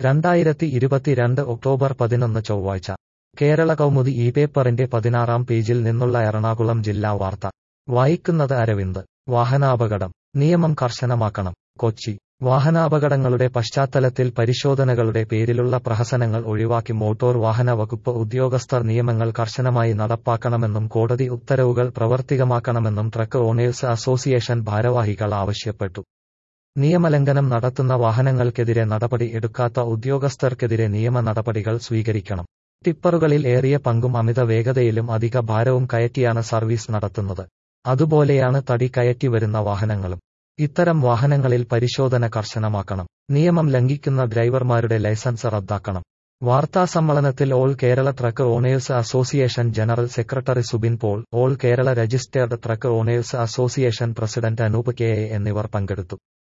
രണ്ടായിരത്തി ഇരുപത്തിരണ്ട് ഒക്ടോബർ പതിനൊന്ന് ചൊവ്വാഴ്ച കേരള കൗമുദി ഈ പേപ്പറിന്റെ പതിനാറാം പേജിൽ നിന്നുള്ള എറണാകുളം ജില്ലാ വാർത്ത വായിക്കുന്നത് അരവിന്ദ് വാഹനാപകടം നിയമം കർശനമാക്കണം കൊച്ചി വാഹനാപകടങ്ങളുടെ പശ്ചാത്തലത്തിൽ പരിശോധനകളുടെ പേരിലുള്ള പ്രഹസനങ്ങൾ ഒഴിവാക്കി മോട്ടോർ വാഹന വകുപ്പ് ഉദ്യോഗസ്ഥർ നിയമങ്ങൾ കർശനമായി നടപ്പാക്കണമെന്നും കോടതി ഉത്തരവുകൾ പ്രവർത്തികമാക്കണമെന്നും ട്രക്ക് ഓണേഴ്സ് അസോസിയേഷൻ ഭാരവാഹികൾ ആവശ്യപ്പെട്ടു നിയമലംഘനം നടത്തുന്ന വാഹനങ്ങൾക്കെതിരെ നടപടി എടുക്കാത്ത ഉദ്യോഗസ്ഥർക്കെതിരെ നിയമ നടപടികൾ സ്വീകരിക്കണം ടിപ്പറുകളിൽ ഏറിയ പങ്കും അമിത വേഗതയിലും അധിക ഭാരവും കയറ്റിയാണ് സർവീസ് നടത്തുന്നത് അതുപോലെയാണ് തടി കയറ്റി വരുന്ന വാഹനങ്ങളും ഇത്തരം വാഹനങ്ങളിൽ പരിശോധന കർശനമാക്കണം നിയമം ലംഘിക്കുന്ന ഡ്രൈവർമാരുടെ ലൈസൻസ് റദ്ദാക്കണം വാർത്താസമ്മേളനത്തിൽ all Kerala truck owners association general secretary Subin Paul all Kerala registered truck owners association president Anoop K A എന്നിവർ പങ്കെടുത്തു